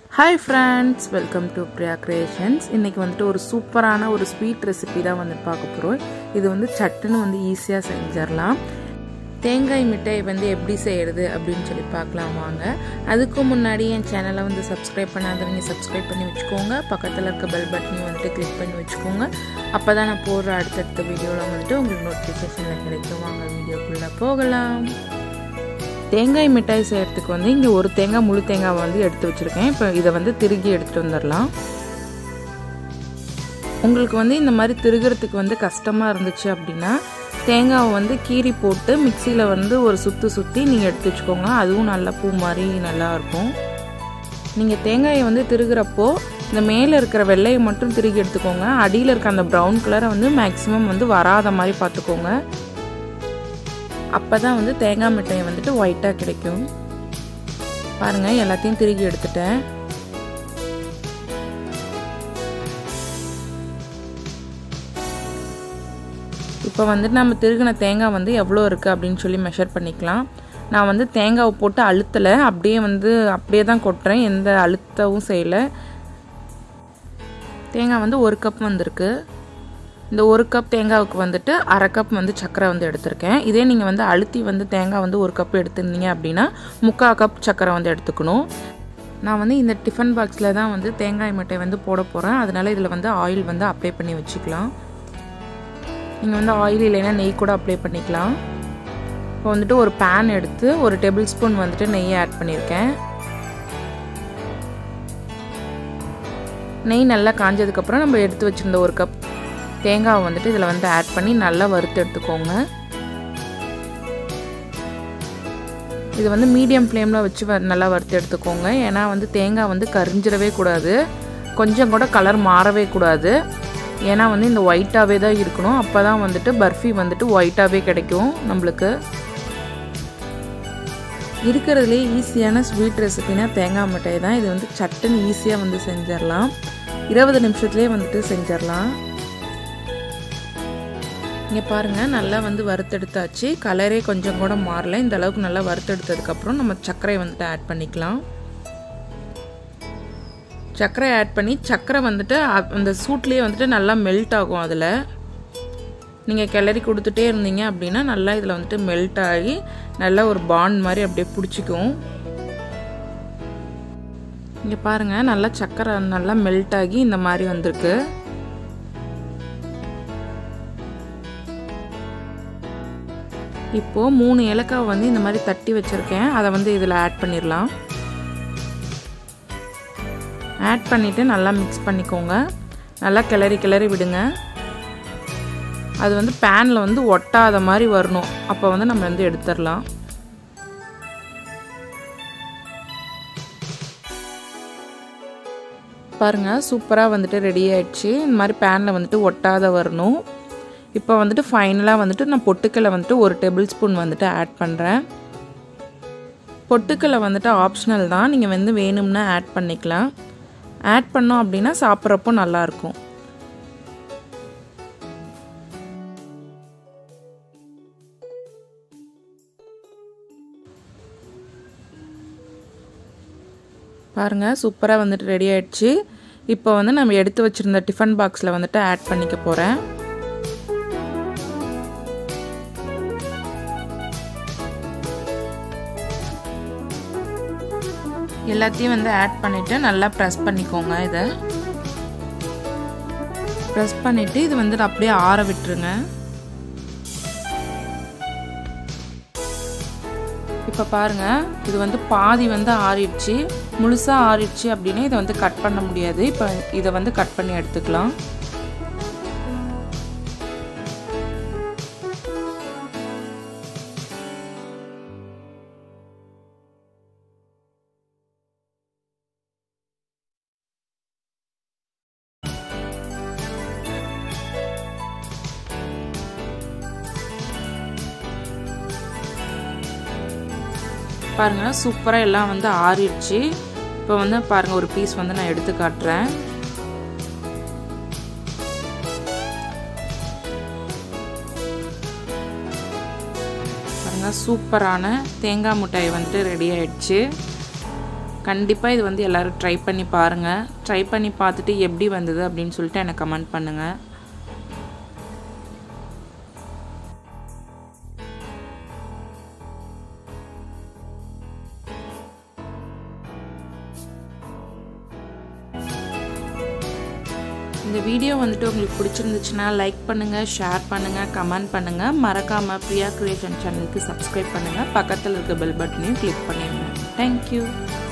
hi friends welcome to Priya creations இன்றைக்கி வந்துட்டு ஒரு சூப்பரான ஒரு ஸ்வீட் ரெசிபி தான் வந்து பார்க்க போகிறோம் இது வந்து சட்டுன்னு வந்து ஈஸியாக செஞ்சிடலாம் தேங்காய் மிட்டாய் வந்து எப்படி செய்கிறது அப்படின்னு சொல்லி பார்க்கலாம் வாங்க அதுக்கு முன்னாடி என் சேனலை வந்து சப்ஸ்கிரைப் பண்ணாதவங்க சப்ஸ்கிரைப் பண்ணி வச்சுக்கோங்க பக்கத்தில் இருக்க பெல் பட்டனையும் வந்துட்டு கிளிக் பண்ணி வச்சுக்கோங்க அப்போ தான் நான் போடுற அடுத்தடுத்த வீடியோவில் வந்துட்டு உங்களுக்கு நோட்டிஃபிகேஷனில் கிடைக்கும் வாங்க வீடியோக்குள்ளே போகலாம் தேங்காய் மிட்டாய் செய்கிறதுக்கு வந்து இங்கே ஒரு தேங்காய் முழு தேங்காவை வந்து எடுத்து வச்சுருக்கேன் இப்போ இதை வந்து திருகி எடுத்துகிட்டு வந்துடலாம் உங்களுக்கு வந்து இந்த மாதிரி திருகிறதுக்கு வந்து கஷ்டமாக இருந்துச்சு அப்படின்னா தேங்காவை வந்து கீரி போட்டு மிக்சியில் வந்து ஒரு சுற்றி சுற்றி நீங்கள் எடுத்து வச்சுக்கோங்க அதுவும் நல்லா பூ மாதிரி நல்லா இருக்கும் நீங்கள் தேங்காயை வந்து திருகிறப்போ இந்த மேலே இருக்கிற வெள்ளையை மட்டும் திருகி எடுத்துக்கோங்க அடியில் இருக்க அந்த ப்ரௌன் கலரை வந்து மேக்ஸிமம் வந்து வராத மாதிரி பார்த்துக்கோங்க அப்போ தான் வந்து தேங்காய் மிட்டாய் வந்துட்டு ஒயிட்டாக கிடைக்கும் பாருங்கள் எல்லாத்தையும் திருகி எடுத்துட்டேன் இப்போ வந்துட்டு நம்ம திருகின தேங்காய் வந்து எவ்வளோ இருக்குது அப்படின்னு சொல்லி மெஷர் பண்ணிக்கலாம் நான் வந்து தேங்காவை போட்டு அழுத்தலை அப்படியே வந்து அப்படியே தான் கொட்டுறேன் எந்த அழுத்தவும் செய்யலை தேங்காய் வந்து ஒரு கப் வந்திருக்கு இந்த ஒரு கப் தேங்காவுக்கு வந்துட்டு அரை கப் வந்து சர்க்கரை வந்து எடுத்திருக்கேன் இதே நீங்கள் வந்து அழுத்தி வந்து தேங்காய் வந்து ஒரு கப் எடுத்துருந்தீங்க அப்படின்னா முக்கால் கப் சர்க்கரை வந்து எடுத்துக்கணும் நான் வந்து இந்த டிஃபன் பாக்ஸில் தான் வந்து தேங்காய் மிட்டாய் வந்து போட போகிறேன் அதனால் இதில் வந்து ஆயில் வந்து அப்ளை பண்ணி வச்சுக்கலாம் நீங்கள் வந்து ஆயில் இல்லைன்னா நெய் கூட அப்ளை பண்ணிக்கலாம் இப்போ வந்துட்டு ஒரு பேன் எடுத்து ஒரு டேபிள் ஸ்பூன் வந்துட்டு நெய்யை ஆட் பண்ணியிருக்கேன் நெய் நல்லா காஞ்சதுக்கப்புறம் நம்ம எடுத்து வச்சுருந்த ஒரு கப் தேங்காவை வந்துட்டு இதில் வந்து ஆட் பண்ணி நல்லா வறுத்து எடுத்துக்கோங்க இது வந்து மீடியம் ஃப்ளேமில் வச்சு நல்லா வறுத்து எடுத்துக்கோங்க ஏன்னா வந்து தேங்காய் வந்து கரிஞ்சிடவே கூடாது கொஞ்சம் கூட கலர் மாறவே கூடாது ஏன்னா வந்து இந்த ஒயிட்டாகவே தான் இருக்கணும் அப்போ தான் வந்துட்டு பர்ஃபி வந்துட்டு ஒயிட்டாகவே கிடைக்கும் நம்மளுக்கு இருக்கிறதுலே ஈஸியான ஸ்வீட் ரெசிபினா தேங்காய் மிட்டாய் தான் இது வந்து சட்டுன்னு ஈஸியாக வந்து செஞ்சிடலாம் இருபது நிமிஷத்துலேயே வந்துட்டு செஞ்சிடலாம் இங்கே பாருங்கள் நல்லா வந்து வறுத்தெடுத்தாச்சு கலரே கொஞ்சம் கூட மாறல இந்த அளவுக்கு நல்லா வறுத்தெடுத்ததுக்கப்புறம் நம்ம சர்க்கரை வந்துட்டு ஆட் பண்ணிக்கலாம் சர்க்கரை ஆட் பண்ணி சர்க்கரை வந்துட்டு அந்த சூட்லேயே வந்துட்டு நல்லா மெல்ட் ஆகும் அதில் நீங்கள் கிளறி கொடுத்துட்டே இருந்தீங்க அப்படின்னா நல்லா இதில் வந்துட்டு மெல்ட் ஆகி நல்லா ஒரு பாண்ட் மாதிரி அப்படியே பிடிச்சிக்கும் இங்கே பாருங்கள் நல்லா சர்க்கரை நல்லா மெல்ட் ஆகி இந்த மாதிரி வந்திருக்கு இப்போது மூணு ஏலக்காவை வந்து இந்த மாதிரி தட்டி வச்சுருக்கேன் அதை வந்து இதில் ஆட் பண்ணிடலாம் ஆட் பண்ணிவிட்டு நல்லா மிக்ஸ் பண்ணிக்கோங்க நல்லா கிளறி கிளறி விடுங்க அது வந்து பேனில் வந்து ஒட்டாத மாதிரி வரணும் அப்போ வந்து நம்ம வந்து எடுத்துடலாம் பாருங்கள் சூப்பராக வந்துட்டு ரெடி ஆயிடுச்சு இந்த மாதிரி பேனில் வந்துட்டு ஒட்டாத வரணும் இப்போ வந்துட்டு ஃபைனலாக வந்துட்டு நான் பொட்டுக்கலை வந்துட்டு ஒரு டேபிள் ஸ்பூன் வந்துட்டு ஆட் பண்ணுறேன் பொட்டுக்கலை வந்துட்டு ஆப்ஷனல் தான் நீங்கள் வந்து வேணும்னா ஆட் பண்ணிக்கலாம் ஆட் பண்ணோம் அப்படின்னா சாப்பிட்றப்போ நல்லாயிருக்கும் பாருங்கள் சூப்பராக வந்துட்டு ரெடி ஆயிடுச்சு இப்போ வந்து நம்ம எடுத்து வச்சுருந்த டிஃபன் பாக்ஸில் வந்துட்டு ஆட் பண்ணிக்க போகிறேன் எல்லாத்தையும் வந்து ஆட் பண்ணிவிட்டு நல்லா ப்ரெஸ் பண்ணிக்கோங்க இதை ப்ரெஸ் பண்ணிவிட்டு இது வந்து அப்படியே ஆற விட்டுருங்க இப்போ பாருங்கள் இது வந்து பாதி வந்து ஆறிடுச்சு முழுசாக ஆறிடுச்சு அப்படின்னா இதை வந்து கட் பண்ண முடியாது இப்போ இதை வந்து கட் பண்ணி எடுத்துக்கலாம் பாருங்கள் சூப்பராக எல்லாம் வந்து ஆறிடுச்சு இப்போ வந்து பாருங்கள் ஒரு பீஸ் வந்து நான் எடுத்து காட்டுறேன் பாருங்கள் சூப்பரான தேங்காய் மிட்டாய் வந்துட்டு ரெடி ஆயிடுச்சு கண்டிப்பாக இது வந்து எல்லோரும் ட்ரை பண்ணி பாருங்கள் ட்ரை பண்ணி பார்த்துட்டு எப்படி வந்தது அப்படின்னு சொல்லிட்டு எனக்கு கமெண்ட் பண்ணுங்கள் இந்த வீடியோ வந்துட்டு உங்களுக்கு பிடிச்சிருந்துச்சுன்னா லைக் பண்ணுங்கள் ஷேர் பண்ணுங்கள் கமெண்ட் பண்ணுங்கள் மறக்காமல் பிரியா கிரியேஷன் சேனலுக்கு சப்ஸ்கிரைப் பண்ணுங்கள் பக்கத்தில் இருக்க பெல் பட்டனையும் கிளிக் பண்ணிடுங்க தேங்க்யூ